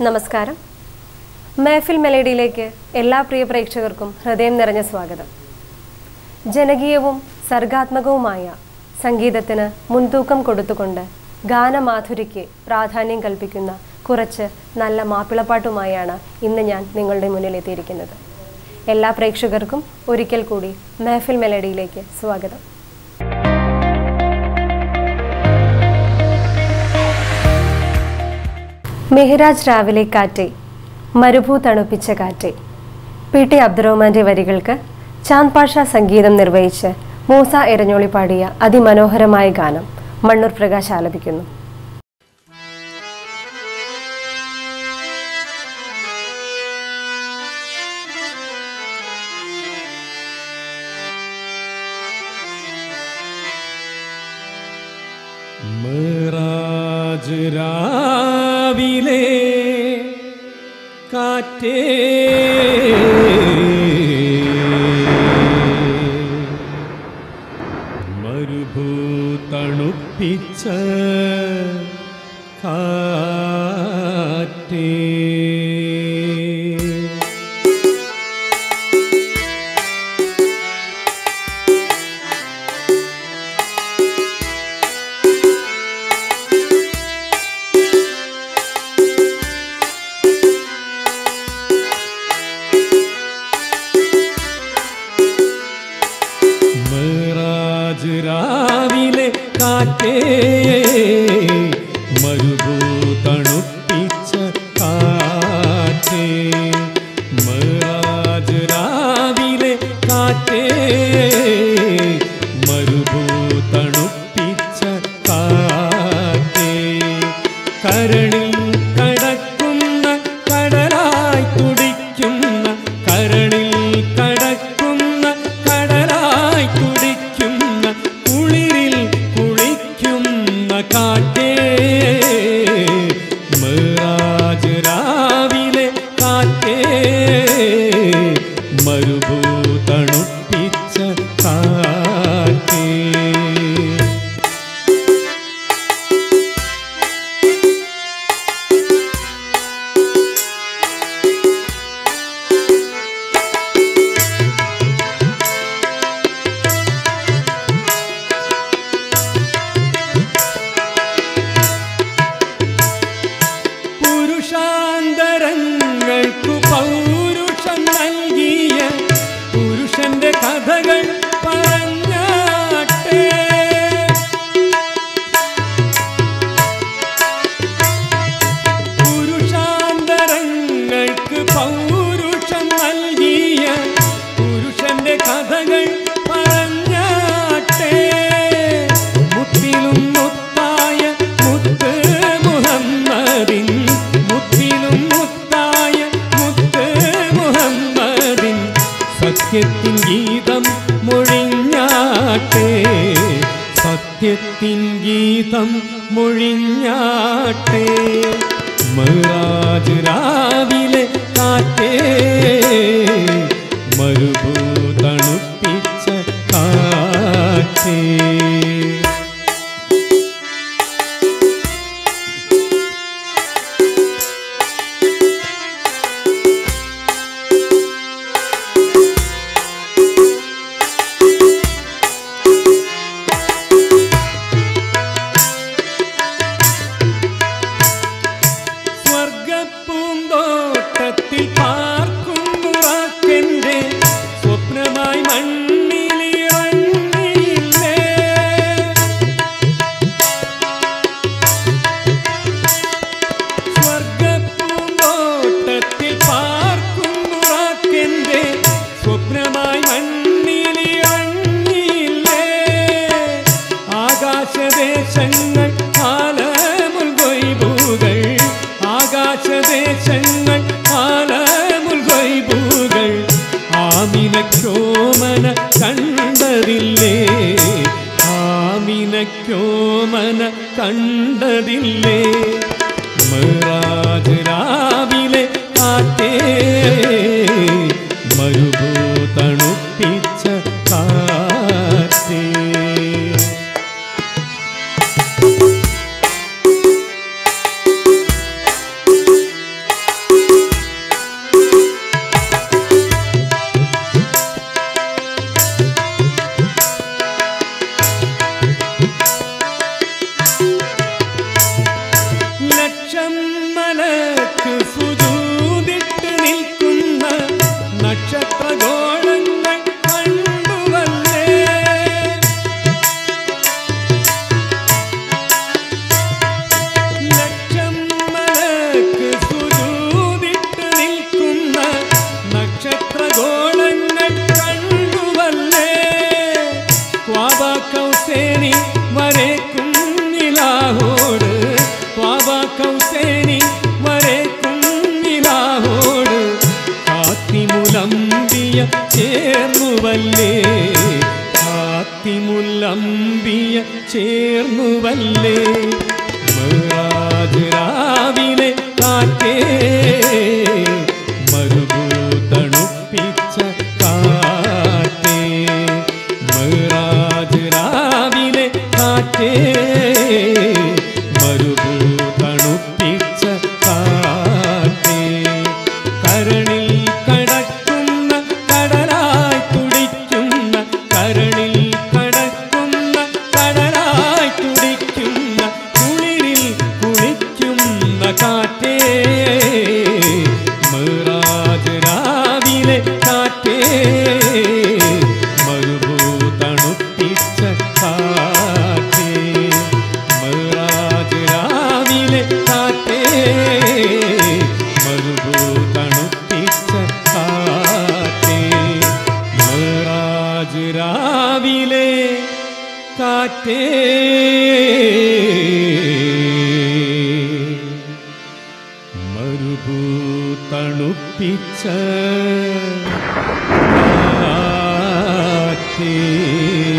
നമസ്കാരം മേഫിൽ മെലഡിയിലേക്ക് എല്ലാ പ്രിയ പ്രേക്ഷകർക്കും ഹൃദയം നിറഞ്ഞ സ്വാഗതം ജനകീയവും സർഗാത്മകവുമായ സംഗീതത്തിന് മുൻതൂക്കം കൊടുത്തുകൊണ്ട് ഗാനമാധുരിക്ക് പ്രാധാന്യം കൽപ്പിക്കുന്ന കുറച്ച് നല്ല മാപ്പിളപ്പാട്ടുമായാണ് ഇന്ന് ഞാൻ നിങ്ങളുടെ മുന്നിൽ എത്തിയിരിക്കുന്നത് എല്ലാ പ്രേക്ഷകർക്കും ഒരിക്കൽ കൂടി മേഫിൽ മെലഡിയിലേക്ക് സ്വാഗതം മെഹ്റാജ് രാവിലെ കാറ്റെ മരുഭൂ തണുപ്പിച്ച കാറ്റെ പി ടി അബ്ദുറഹ്മാന്റെ വരികൾക്ക് ചാന്ദ് പാഷ സംഗീതം നിർവഹിച്ച് മൂസ എരഞ്ഞോളി പാടിയ അതിമനോഹരമായ ഗാനം മണ്ണൂർ പ്രകാശ് ആലപിക്കുന്നു മിറാജ് രാവിലെ കാറ്റേ മരുഭൂ തണുപ്പിച്ച കാറ്റേ മിറാജ് രാവിലെ കാറ്റേ മരുഭൂ തണുപ്പിച്ച കാറ്റേ മിറാജ് രാവിലെ കാറ്റേ മരുഭൂ തണുപ്പിച്ച കാറ്റേ കരളിൽ കടക്കുന്ന കടലായി തുടിക്കുന്ന കരളിൽ കടക്കുന്ന കടലായി തുടിക്കുന്ന കുളിരിൽ കുളിക്കുന്ന കാറ്റേ മിറാജ് രാവിലെ കാറ്റേ മരുഭൂ തണുപ്പിച്ച കാറ്റേ പുരുഷാന്തരങ്ങൾക്കു പൗരുഷം നൽകിയ പുരുഷന്റെ കഥകൾ പറഞ്ഞാട്ടെ പുരുഷാന്തരങ്ങൾക്ക് പൗരുഷം നൽകിയ പുരുഷന്റെ കഥകൾ പറഞ്ഞാട്ടെ മുത്തിലും മുത്തായ മുത്ത് മുഹമ്മദിൻ മുത്തിലും മുത്തായ മുത്ത് മുഹമ്മദിൻ സത്യത്തിൻ ഗീതം മൊഴിഞ്ഞാട്ടെ സത്യത്തിൻ ഗീതം മൊഴിഞ്ഞാട്ടെ മിറാജ് രാവിലെ കാറ്റേ മരുഭൂ തണുപ്പിച്ച കാറ്റേ സ്വർഗപ്പൂന്തോട്ടത്തിൽ പാർക്കുന്നുറാക്കെന്റെ സ്വപ്നമായി മണ്ണിലിറങ്ങിയില്ലേ സ്വർഗപ്പൂന്തോട്ടത്തിൽ പാർക്കുന്നുറാക്കെന്റെ സ്വപ്നമായി മണ്ണിലിറങ്ങിയില്ലേ ആകാശദേശങ്ങൾ ആലമുൽകൊയ്ബുകൾ ആകാശദേശങ്ങൾ ആലമുൽകൊയ്ബുകൾ ആമിനക്കോമന കണ്ടതില്ലേ ആമിനക്കോമന കണ്ടതില്ലേ മിറാജ് രാവിലെ കാറ്റേ മരുഭൂ തണുപ്പിച്ച കാറ്റേ ചേർന്നുവല്ലേ കാത്തിമുല്ലമ്പിയ ചേർന്നുവല്ലേ മിറാജ് രാവിലെ കാറ്റേ മരുഭൂതണുപ്പിച്ച കാറ്റേ മിറാജ് രാവിലെ കാറ്റേ മരുഭൂതണുപ്പിച്ച കാറ്റേ കരണിൽ കടക്കുന്ന കടലായി തുടിക്കുന്ന കരണിൽ കടക്കുന്ന കടലായി തുടിക്കുന്ന കുളിരിൽ കുളിക്കുന്ന കാറ്റേ മിറാജ് രാവിലെ കാറ്റേ മരുഭൂതണുപ്പിച്ച കാറ്റേ മിറാജ് രാവിലെ കാറ്റേ മരുഭൂതണുപ്പിച്ച കാറ്റേ മിറാജ് രാവിലെ കാറ്റേ മരുഭൂതണുപ്പിച്ച കാറ്റേ